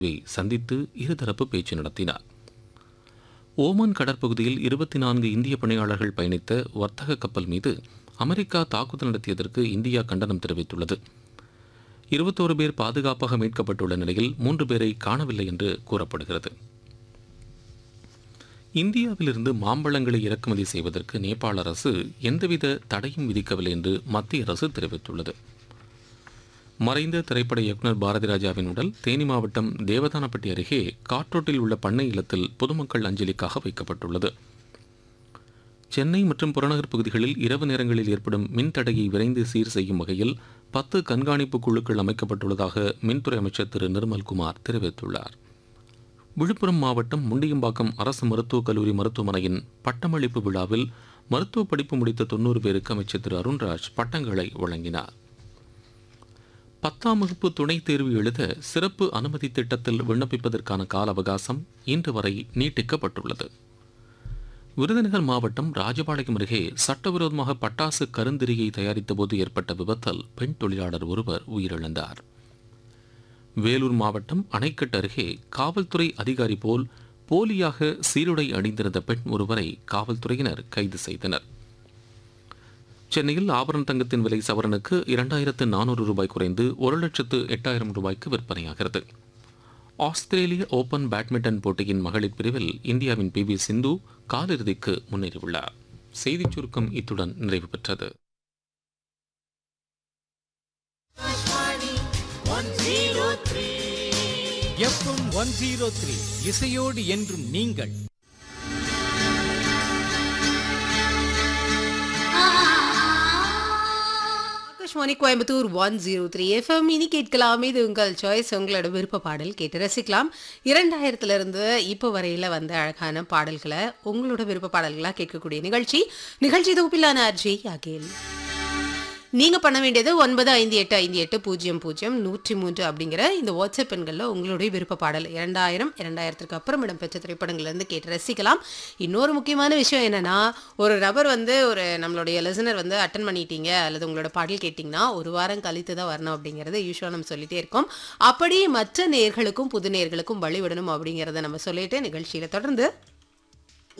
வை சந்தித்து இருதரப்பு பேச்சு நடத்தினார் ஓமன் கடற்பகுதியில் இருபத்தி நான்கு இந்திய பணியாளர்கள் பயணித்த வர்த்தக கப்பல் மீது அமெரிக்கா தாக்குதல் நடத்தியதற்கு இந்தியா கண்டனம் தெரிவித்துள்ளது இருபத்தோரு பேர் பாதுகாப்பாக மீட்கப்பட்டுள்ள நிலையில் மூன்று பேரை காணவில்லை என்று கூறப்படுகிறது இந்தியாவிலிருந்து மாம்பழங்களை இறக்குமதி செய்வதற்கு நேபாள அரசு எந்தவித தடையும் விதிக்கவில்லை என்று மத்திய அரசு தெரிவித்துள்ளது மறைந்த திரைப்பட இயக்குனர் பாரதி ராஜாவின் உடல் தேனி மாவட்டம் தேவதானப்பட்டி அருகே காற்றோட்டில் உள்ள பண்ணை இல்லத்தில் பொதுமக்கள் அஞ்சலிக்காக வைக்கப்பட்டுள்ளது சென்னை மற்றும் புறநகர் பகுதிகளில் இரவு நேரங்களில் ஏற்படும் மின் தடையை விரைந்து சீர் செய்யும் வகையில் பத்து கண்காணிப்பு குழுக்கள் அமைக்கப்பட்டுள்ளதாக மின்துறை அமைச்சர் திரு நிர்மல்குமார் தெரிவித்துள்ளார் விழுப்புரம் மாவட்டம் முண்டியம்பாக்கம் அரசு மருத்துவக் கல்லூரி மருத்துவமனையின் பட்டமளிப்பு விழாவில் மருத்துவ படிப்பு முடித்த தொன்னூறு பேருக்கு அமைச்சர் திரு அருண்ராஜ் பட்டங்களை வழங்கினார் பத்தாம் வகுப்பு துணைத் தேர்வு எழுத சிறப்பு அனுமதி திட்டத்தில் விண்ணப்பிப்பதற்கான கால அவகாசம் இன்று வரை நீட்டிக்கப்பட்டுள்ளது விருதுநகர் மாவட்டம் ராஜபாளையம் அருகே சட்டவிரோதமாக பட்டாசு கருந்திரியை தயாரித்தபோது ஏற்பட்ட விபத்தில் பெண் தொழிலாளர் ஒருவர் உயிரிழந்தார் வேலூர் மாவட்டம் அணைக்கட்டு அருகே காவல்துறை அதிகாரி போல் போலியாக சீருடை அணிந்திருந்த பெண் ஒருவரை காவல்துறையினர் கைது செய்தனர் சென்னையில் ஆபரண தங்கத்தின் விலை சவரனுக்கு இரண்டாயிரத்து நானூறு ரூபாய் குறைந்து ஒரு லட்சத்து எட்டாயிரம் ரூபாய்க்கு விற்பனையாகிறது ஆஸ்திரேலிய ஓபன் பேட்மிண்டன் போட்டியின் மகளிர் பிரிவில் இந்தியாவின் பி வி சிந்து காலிறுதிக்கு முன்னேறியுள்ளார் செய்திச் சுருக்கம் இத்துடன் நிறைவு பெற்றது எஃப்எம் ஒன் ஜீரோ த்ரீ இசையோடு என்றும் நீங்கள் Akashvani Coimbatore one zero three FM இனி கேட்கலாம் இது உங்கள் சாய்ஸ் உங்களோட விருப்ப பாடல் கேட்டு ரசிக்கலாம் இரண்டாயிரத்துல இருந்து இப்போ வரையில வந்த அழகான பாடல்களை உங்களோட விருப்ப பாடல்களா கேட்கக்கூடிய நிகழ்ச்சி நிகழ்ச்சி தொகுப்பிலான அர்ஜி அகேல் நீங்க பண்ண வேண்டியது ஒன்பது ஐந்து எட்டு ஐந்து எட்டு பூஜ்ஜியம் பூஜ்ஜியம் நூற்றி மூன்று அப்படிங்கிற இந்த வாட்ஸ்அப் எண்களில் உங்களுடைய விருப்ப பாடல் இரண்டாயிரம் இரண்டாயிரத்துக்கு அப்புறம் இடம்பெற்ற திரைப்படங்கள்ல இருந்து கேட்டு ரசிக்கலாம் இன்னொரு முக்கியமான விஷயம் என்னன்னா ஒரு நபர் வந்து ஒரு நம்மளுடைய லிசனர் வந்து அட்டன் பண்ணிட்டீங்க அல்லது உங்களோட பாடல் கேட்டிங்கன்னா ஒரு வாரம் கழித்து தான் வரணும் அப்படிங்கிறத யூஸ்வலாக நம்ம சொல்லிட்டே இருக்கோம் அப்படி மற்ற நேர்களுக்கும் புது நேர்களுக்கும் வழிவிடணும் அப்படிங்கிறத நம்ம சொல்லிட்டு நிகழ்ச்சியில தொடர்ந்து